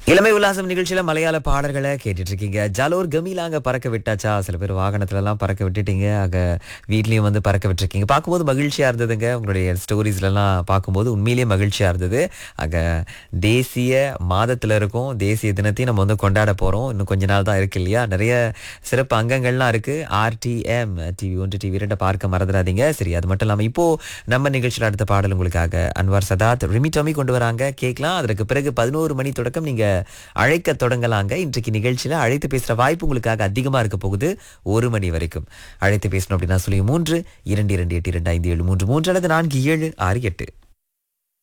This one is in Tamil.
இளமை உல்லாசம் நிகழ்ச்சியில மலையாள பாடல்களை கேட்டுட்டு இருக்கீங்க ஜலோர் கமீலாங்க பறக்க விட்டாச்சா சில பேர் வாகனத்துல எல்லாம் பறக்க விட்டுட்டீங்க அங்க வீட்லயும் வந்து பறக்க விட்டுருக்கீங்க பார்க்கும்போது மகிழ்ச்சியா இருந்ததுங்க உங்களுடைய ஸ்டோரிஸ்ல எல்லாம் பார்க்கும்போது உண்மையிலேயே மகிழ்ச்சியா இருந்தது அங்க தேசிய மாதத்துல இருக்கும் தேசிய தினத்தையும் நம்ம வந்து கொண்டாட போறோம் இன்னும் கொஞ்ச நாள் தான் இருக்கு இல்லையா நிறைய சிறப்பு அங்கங்கள்லாம் இருக்கு ஆர்டிஎம் டிவி ஒன்று டிவி இரண்டை பார்க்க மறந்துடாதீங்க சரி அது மட்டும் இல்லாம இப்போ நம்ம நிகழ்ச்சியில் அடுத்த பாடல் உங்களுக்காக அன்வார் சதாத் ரிமி டொமி கொண்டு வராங்க கேட்கலாம் அதற்கு பிறகு பதினோரு மணி தொடக்கம் நீங்க அழைக்க தொடங்கலாங்க இன்றைக்கு நிகழ்ச்சியில அழைத்து பேசுற வாய்ப்பு உங்களுக்காக அதிகமா இருக்க போகுது ஒரு மணி வரைக்கும் அழைத்து பேசணும் அப்படின்னா சொல்லி மூன்று இரண்டு இரண்டு எட்டு இரண்டு ஐந்து ஏழு மூன்று மூன்று அல்லது நான்கு ஏழு ஆறு எட்டு